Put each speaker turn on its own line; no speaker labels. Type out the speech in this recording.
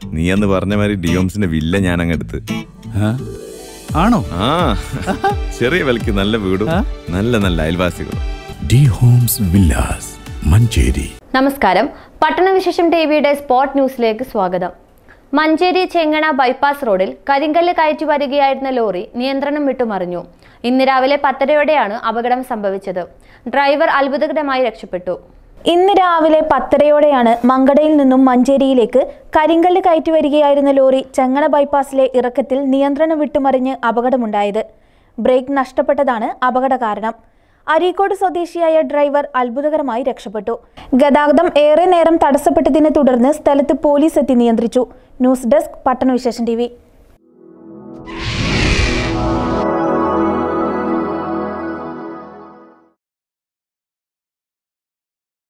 നീ അന്ന് പറഞ്ഞ മാതിരി ഡിയോംസിന്റെ വില്ല ഞാൻ അങ്ങ് എടുത്ത്
ആ? ആണോ
ആ ചെറിയ വിലക്ക് നല്ല വീടും നല്ല നല്ല അയൽവാസികളും
ഡി ഹോംസ് വില്ലാസ് മഞ്ചേരി
നമസ്കാരം പട്ടണവിശേഷം ടി വിയുടെ സ്പോട്ട് ന്യൂസിലേക്ക് സ്വാഗതം മഞ്ചേരി ചെങ്ങണ ബൈപ്പാസ് റോഡിൽ കരിങ്കല്ല് കയറ്റി വരികയായിരുന്ന ലോറി നിയന്ത്രണം വിട്ടുമറിഞ്ഞു ഇന്ന് രാവിലെ പത്തരയോടെയാണ് അപകടം സംഭവിച്ചത് ഡ്രൈവർ അത്ഭുതകരമായി രക്ഷപ്പെട്ടു
ഇന്ന് രാവിലെ പത്തരയോടെയാണ് മങ്കടയിൽ നിന്നും മഞ്ചേരിയിലേക്ക് കരിങ്കല്ല് കയറ്റി വരികയായിരുന്ന ലോറി ചെങ്ങണ ബൈപ്പാസിലെ ഇറക്കത്തിൽ നിയന്ത്രണം വിട്ടുമറിഞ്ഞ് അപകടമുണ്ടായത് ബ്രേക്ക് നഷ്ടപ്പെട്ടതാണ് അപകട കാരണം അരീക്കോട് സ്വദേശിയായ ഡ്രൈവർ അത്ഭുതകരമായി രക്ഷപ്പെട്ടു ഗതാഗതം ഏറെ നേരം തടസ്സപ്പെട്ടതിനെ തുടർന്ന് സ്ഥലത്ത് പോലീസ് എത്തി നിയന്ത്രിച്ചു ന്യൂസ് ഡെസ്ക് പട്ടണവിശേഷൻ ടി